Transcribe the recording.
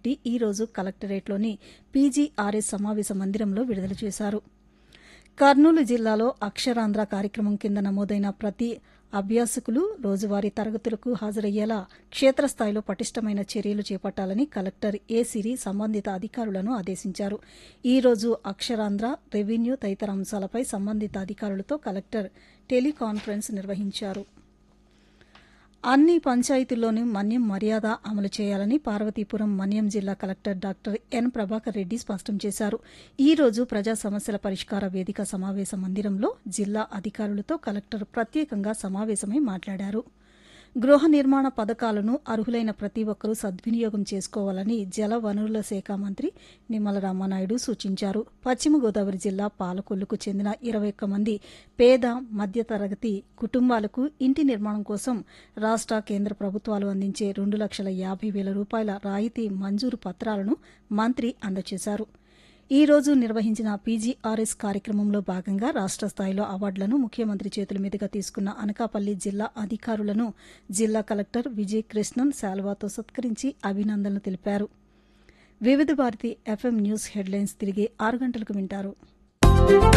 భారతి ఈ రోజు కలెక్టరేట్లోని పీజీఆర్ఎస్ సమావేశ మందిరంలో విడుదల చేశారు కర్నూలు జిల్లాలో అక్షరాంధ్ర కార్యక్రమం కింద నమోదైన ప్రతి అభ్యాసకులు రోజువారీ తరగతులకు హాజరయ్యేలా క్షేత్రస్థాయిలో పటిష్టమైన చర్యలు చేపట్టాలని కలెక్టర్ ఏ సిరి సంబంధిత అధికారులను ఆదేశించారు ఈ రోజు అక్షరాంధ్ర రెవెన్యూ తదితర అంశాలపై సంబంధిత అధికారులతో కలెక్టర్ టెలికాన్ఫరెన్స్ నిర్వహించారు అన్ని పంచాయతీల్లోనూ మన్యం మర్యాద అమలు చేయాలని పార్వతీపురం మన్యం జిల్లా collector doctor N Prabhakar Reddy స్పష్టం చేశారు ఈ రోజు ప్రజా సమస్యల పరిష్కార వేదిక సమావేశ మందిరంలో జిల్లా అధికారులతో కలెక్టర్ ప్రత్యేకంగా సమావేశమై మాట్లాడారు గృహ నిర్మాణ పథకాలను అర్హులైన ప్రతి ఒక్కరూ సద్వినియోగం చేసుకోవాలని జల వనరుల శాఖ మంత్రి నిమ్మల రామానాయుడు సూచించారు పశ్చిమ గోదావరి జిల్లా పాలకొల్లుకు చెందిన ఇరవై ఒక్క మంది పేద మధ్యతరగతి కుటుంబాలకు ఇంటి నిర్మాణం కోసం రాష్ట కేంద్ర ప్రభుత్వాలు అందించే రెండు లక్షల యాభై వేల రూపాయల రాయితీ మంజూరు పత్రాలను మంత్రి అందజేశారు ఈ రోజు నిర్వహించిన పీజీఆర్ఎస్ కార్యక్రమంలో భాగంగా రాష్ట స్థాయిలో అవార్డులను ముఖ్యమంత్రి చేతుల మీదుగా తీసుకున్న అనకాపల్లి జిల్లా అధికారులను జిల్లా కలెక్టర్ విజయ్ కృష్ణన్ శాల్వాతో సత్కరించి అభినందనలు తెలిపారు వివిధ భారతి ఎఫ్ఎం న్యూస్ హెడ్లైన్స్ తిరిగి ఆరు గంటలకు వింటారు